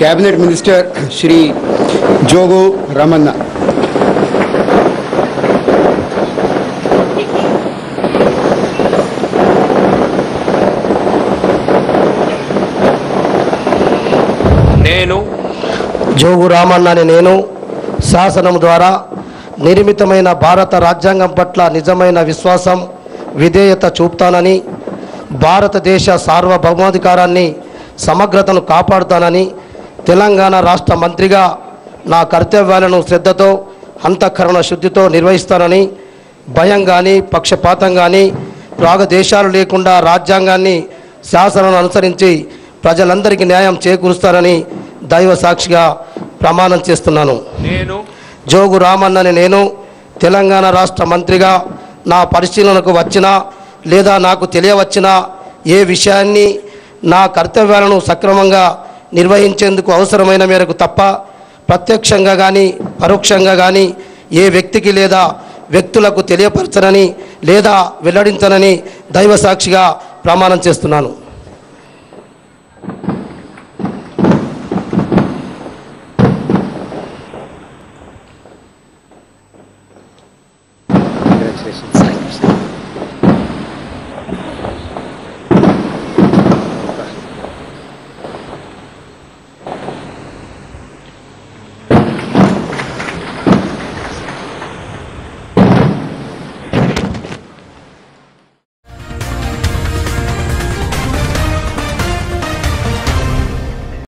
cabinet minister Shri Jogu Ramanna నేను జోగు రామన్న అనే నేను శాసనం ద్వారా నిర్మితమైన భారత రాజ్యాంగం పట్ల నిజమైన విశ్వాసం విధేయత చూపుతానని భారతదేశ సార్వభౌమాధికారాన్ని సమగ్రతను కాపాడుతానని తెలంగాణ రాష్ట్ర మంత్రిగా నా కర్తవ్యాలను శ్రద్ధతో అంతఃకరణ శుద్ధితో నిర్వహిస్తానని భయం కానీ పక్షపాతం కానీ రాగదేశాలు లేకుండా రాజ్యాంగాన్ని శాసనాలను అనుసరించి ప్రజలందరికీ న్యాయం చేకూరుస్తానని దైవ సాక్షిగా ప్రమాణం చేస్తున్నాను నేను జోగు రామన్నని నేను తెలంగాణ రాష్ట్ర మంత్రిగా నా పరిశీలనకు వచ్చినా లేదా నాకు తెలియవచ్చినా ఏ విషయాన్ని నా కర్తవ్యాలను సక్రమంగా నిర్వహించేందుకు అవసరమైన మేరకు తప్ప ప్రత్యక్షంగా కానీ పరోక్షంగా కానీ ఏ వ్యక్తికి లేదా వ్యక్తులకు తెలియపరచనని లేదా వెల్లడించనని దైవ సాక్షిగా ప్రమాణం చేస్తున్నాను